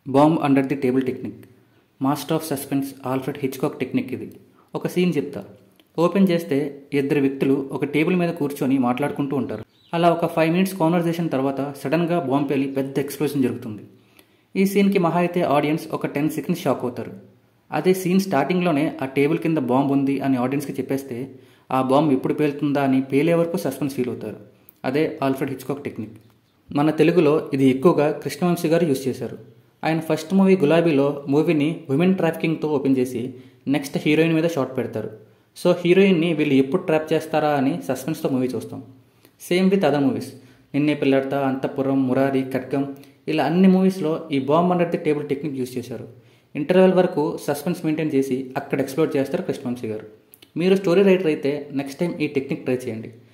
bomb under the table technique master of suspense Alfred Hitchcock technique ఇది ఒక scene చెప్తా open చేస్తే ఇద్దరు వ్యక్తులు ఒక టేబుల్ మీద కూర్చొని మాట్లాడుకుంటూ ఉంటారు అలా ఒక ఫైవ్ మినిట్స్ కాన్వర్జేషన్ తర్వాత సడన్గా బాంబ్ పేలి పెద్ద ఎక్స్ప్లోజన్ జరుగుతుంది ఈ సీన్కి మహా అయితే ఆడియన్స్ ఒక టెన్ సెకండ్స్ షాక్ అవుతారు అదే సీన్ స్టార్టింగ్లోనే ఆ టేబుల్ కింద బాంబు ఉంది అని ఆడియన్స్కి చెప్పేస్తే ఆ బాంబు ఎప్పుడు పేలుతుందా అని పేలే వరకు సస్పెన్స్ ఫీల్ అవుతారు అదే ఆల్ఫ్రెడ్ హిచ్కాక్ టెక్నిక్ మన తెలుగులో ఇది ఎక్కువగా కృష్ణవంశీ గారు యూజ్ చేశారు ఆయన ఫస్ట్ మూవీ గులాబీలో మూవీని ఉమెన్ ట్రాఫికింగ్తో ఓపెన్ చేసి నెక్స్ట్ హీరోయిన్ మీద షాట్ పెడతారు సో హీరోయిన్ని వీళ్ళు ఎప్పుడు ట్రాప్ చేస్తారా అని సస్పెన్స్తో మూవీ చూస్తాం same with other movies Ninne Pelladata Antahpuram Murari Khadgam ఇలా అన్ని మూవీస్లో ఈ bomb under the table technique use చేశారు ఇంటర్వెల్ వరకు సస్పెన్స్ మెయింటైన్ చేసి అక్కడ ఎక్స్ప్లోర్ చేస్తారు కృష్ణవంశీ గారు మీరు స్టోరీ రైటర్ అయితే నెక్స్ట్ టైం ఈ టెక్నిక్ ట్రై చేయండి